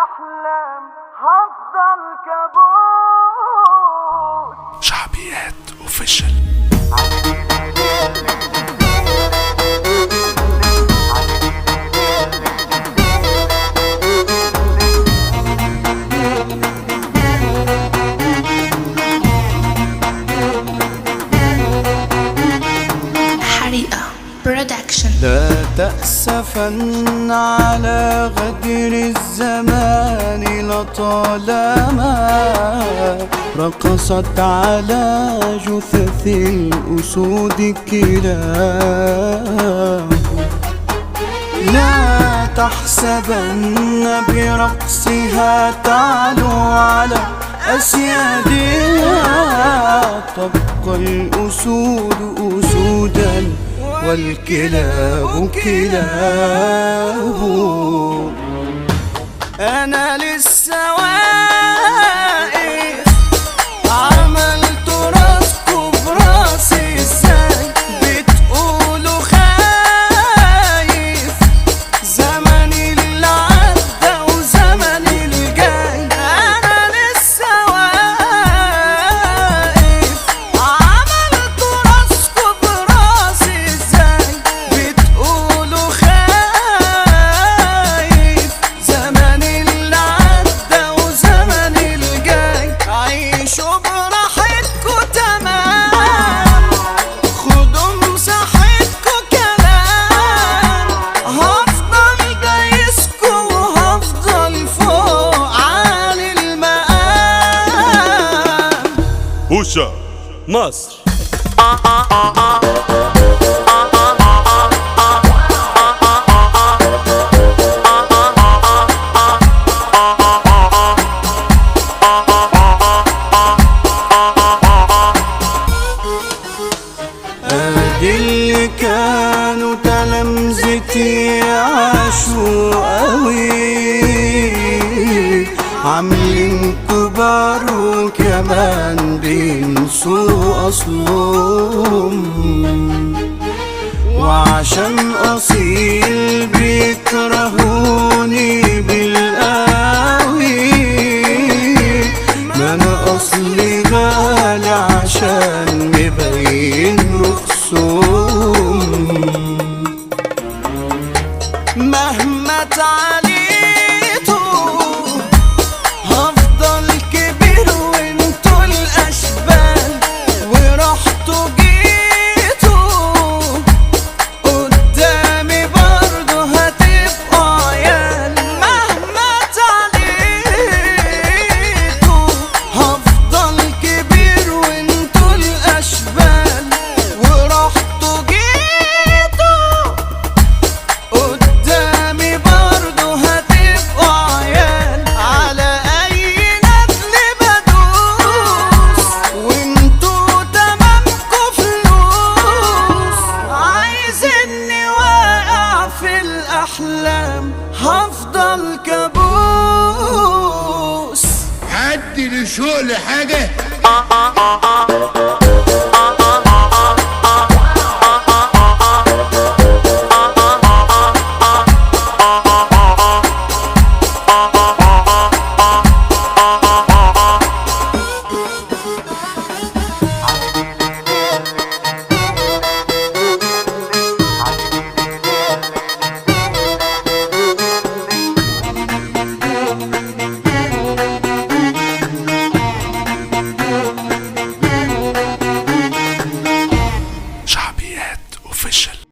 الأحلام هفضل كابوس شعبيات اوفيشال حريقة برودكشن لا تأسفن على غدر الزمان لطالما رقصت على جثث الأسود كلاب لا تحسبن برقصها تعلو على أسيادها تبقى الأسود أسودا والكلاب كلاب أنا لسه واقف عملت راسكم براسي ازاي بتقولوا خايف زمني اللي عدى وزمني الجاي انا لسه واقف عملت راسكم براسي ازاي بتقولوا خايف زمني اللي عدى وزمني الجاي عيشوا براحتكوا تمام خدوا مساحتكوا كلام هفضل دايسكوا وهفضل فوق عالي المقام بوشا مصر ادي اللي كانوا تلامذتي عاشوا قوي عاملين كبار وكمان بينسوا اصلهم وعشان اصيل بيكرهوني بالقوي ما انا اصلي غالي عشان مبين رخصهم مهما تعليتوا هفضل كبير وانتوا الاشبال ورحتوا جيتوا قدامي برضه هتبقوا عيال مهما تعليتوا هفضل كبير وانتوا الاشبال ورحتوا جيتوا قدامي برضه هتبقوا عيال على اي ندل بدوس وانتوا تمامكوا فلوس عايزني واقع في الاحلام هفضل كابوس حد له شغل حاجة